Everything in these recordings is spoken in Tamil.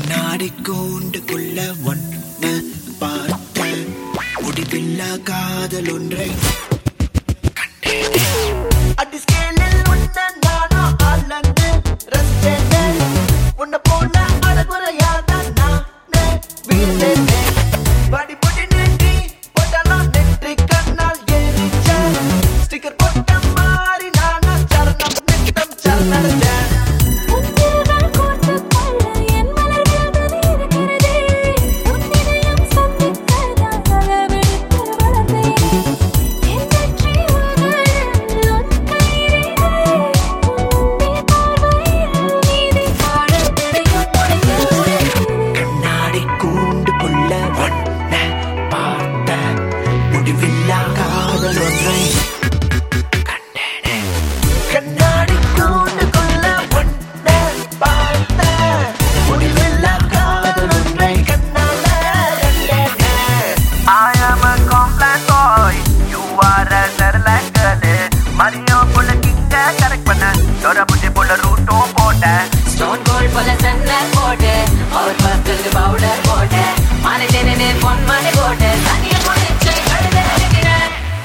கண்ணாடி கூண்டுக்குள்ள ஒன்ன பார்த்த முடிவில்லா காதல் ஒன்றை கண்டேனே. அடி ஸ்கேலில் உன்னை நானும் அளந்து ரசிச்சேனே. உன்னை போல அழகுறையாதான் நானே வீழ்ந்தேனே. வடிபொடி நீட்டி போட்டாலும் நெற்றி கண்ணால் எரிச்சேன். ஸ்டிக்கர் போட்ட மாதிரி நானும் சரணம் நித்தம் சரணடைஞ்சேன். உன்னிருகள் கோர்த்துக் கொள்ள என் மலர்கள் தான் இருக்கிறதே. உன் இதயம் சந்திக்கதான் அளவெடுத்து வளர்ந்தேன். என் வெற்றி உங்களில் உன் கையிலே. உன்னை பார்வையில் நீதி காணத் தெரியும் உனக்கு. கண்ணாடி கூண்டுக்குள்ள ஒன்ன பார்த்த முடிவில்லா காதல் ஒன்றை கண்டேனே. கண்ணாடி கூண்டுக்குள்ள ஒன்ன பார்த்த முடிவில்லா காதல் ஒன்றை கண்ணால கண்டேனே. I am a complex boy. You are a Cerelac girl. Mario புள்ள கிங்க கரெக்ட் பண்ண டோரா புட்டி புள்ள ரூட்டும் போட்டேன் ஸ்டோன் கோல்ட் போல சன்னர் போட்டு அவர் பக்கத்துக்கு பவுடர் போட்டு மாலை தேனே பொன் மாலை போட்டு தனிய முடிச்சு கழுத இருக்கிறேன்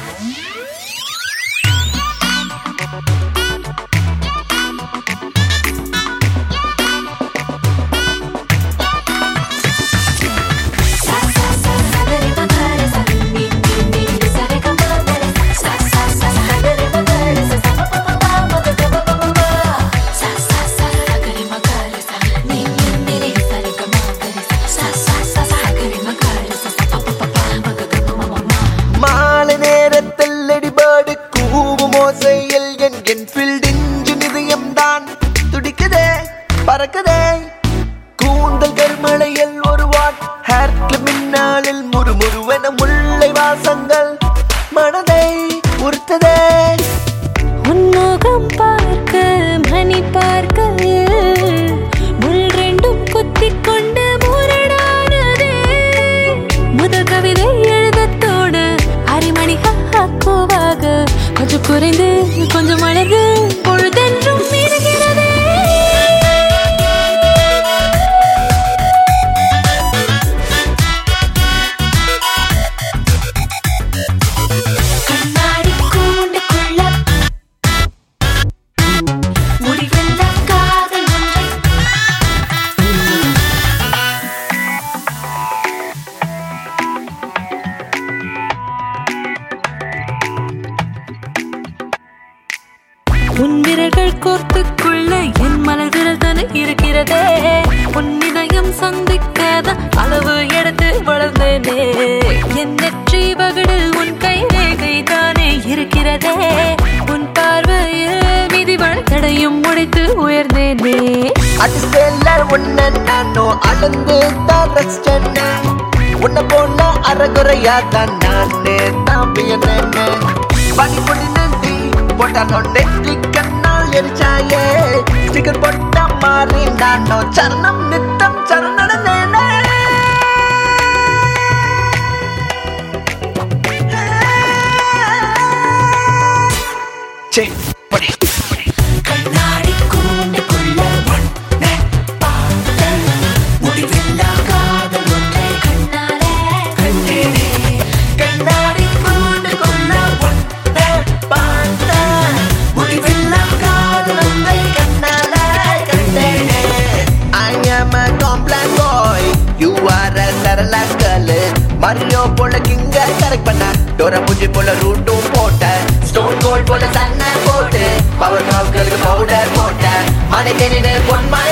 சா சா சா சகரி மகர ச நீ நீ நீ நீ சரி கமகர சா சா சா சகரி மகர ச ச ப ப ப மக க ப ப ப ப சா சா சா சகரி மகர ச நீ நீ நீ நீ சரி கமகர சா சா சா சகரி மகர ச ச ப ப ப ப மக க ப ப ப ப மாலை நேரத்தில் அடிபாடு கூவும் ஓசையில் என் என்ஃபீல்ட் இன்ஜின் இதயம்தான் துடிக்குதே பறக்குதே கூந்தல் கருமலையில் ஒரு வாட் ஹேர் கிளிப் மின்னாலில் முறுமுறுவென முல்லை வாசங்கள் மனதை உறுத்ததே உன்முகம் பார்க்க மணி பார்க்க முள் ரெண்டும் குத்திக் கொண்டு முரடானதே முதல் கவிதை எழுதத்தோடு அரைமணி ஹாக்குவாக கொஞ்சம் குறைந்து கொஞ்சம் அழகு பொழுதென்றும் இருக்கிறதே கண்ணாடி கூண்டுக்குள்ள முடிவில்லா காதல் ஒன்றை உன் விரல்கள் கோர்த்துக்குள்ள என் மலர் விரல் தானே இருக்கிறதே உன் இதயம் சந்திக்காத அளவு எடுத்து வளர்ந்தேனே என் நெற்றி பகடில் உன் கை ரேகை தானே இருக்கிறதே உன் பார்வையில் விதி தடையும் உடைத்து உயர்ந்தேனே அடிஸ்டேல உன்னை நானும் அளந்து தான் ரசிச்சேன்னு உன்னை போல அறகுறையா தான் நானே தான் வியந்தேன்னு பனி பொடி நந்தி போட்டாலும் நெற்றி கண்ணால் எரிச்சாயே ஸ்டிக்கர் போட்ட மாதிரி நானும் சரணம் நித்தம் சரணடைந்தேனே சே படி கண்ணாடி கூண்டுக்குள்ள ஒன்னை பார்த்தேன். முடிவில்லா காதல் ஒன்றை கண்ணாலே கண்டேனே. கண்ணாடி கூண்டுக்குள்ள ஒன்னை பார்த்தேன். முடிவில்லா காதல் ஒன்றை கண்ணால கண்டேனே. I am a complex boy. You are a Cerelac girl. Mario போல கிங்க கரெக்ட் பண்ண டோரா புஜி போல ரூட்டும் போட்ட ஸ்டோன் கோல்ட் போல சன்ன போட்டு பவர் மாவுகளுக்கு பவுடர் போட்ட மனை தேனின பொன்மா